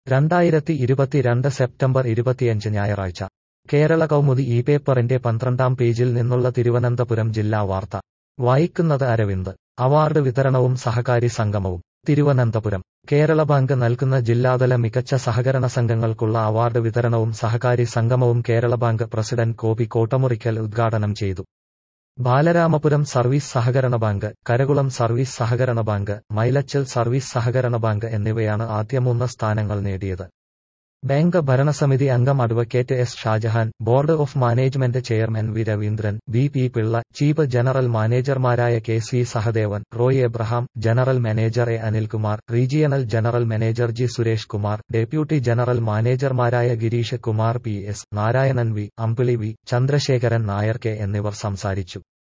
രണ്ടായിരത്തി ഇരുപത്തിരണ്ട് സെപ്റ്റംബർ ഇരുപത്തിയഞ്ച് ഞായറാഴ്ച കേരള കൗമുദി ഈ പേപ്പറിന്റെ പന്ത്രണ്ടാം പേജിൽ നിന്നുള്ള തിരുവനന്തപുരം ജില്ലാ വാർത്ത വായിക്കുന്നത് അരവിന്ദ് അവാർഡ് വിതരണവും സഹകാരി സംഗമവും തിരുവനന്തപുരം കേരള ബാങ്ക് നൽകുന്ന ജില്ലാതല മികച്ച സഹകരണ സംഘങ്ങൾക്കുള്ള അവാർഡ് വിതരണവും സഹകാരി സംഗമവും കേരള ബാങ്ക് പ്രസിഡന്റ് കോപി കോട്ടമുറിക്കൽ ഉദ്ഘാടനം ചെയ്തു ബാലരാമപുരം സർവീസ് സഹകരണ ബാങ്ക് കരകുളം സർവീസ് സഹകരണ ബാങ്ക് മൈലച്ചൽ സർവീസ് സഹകരണ ബാങ്ക് എന്നിവയാണ് ആദ്യ മൂന്ന് സ്ഥാനങ്ങൾ നേടിയത് ബാങ്ക് ഭരണസമിതി അംഗം advocate S Shajahan board of management chairman V Raveendran B P Pillai chief general മാനേജർമാരായ K C Sahadevan Roy Abraham general manager A Anilkumar regional general manager G Suresh Kumar deputy general മാനേജർമാരായ Gireesh Kumar P S Narayanan V അമ്പിളി വി ചന്ദ്രശേഖരൻ നായർ കെ എന്നിവർ സംസാരിച്ചു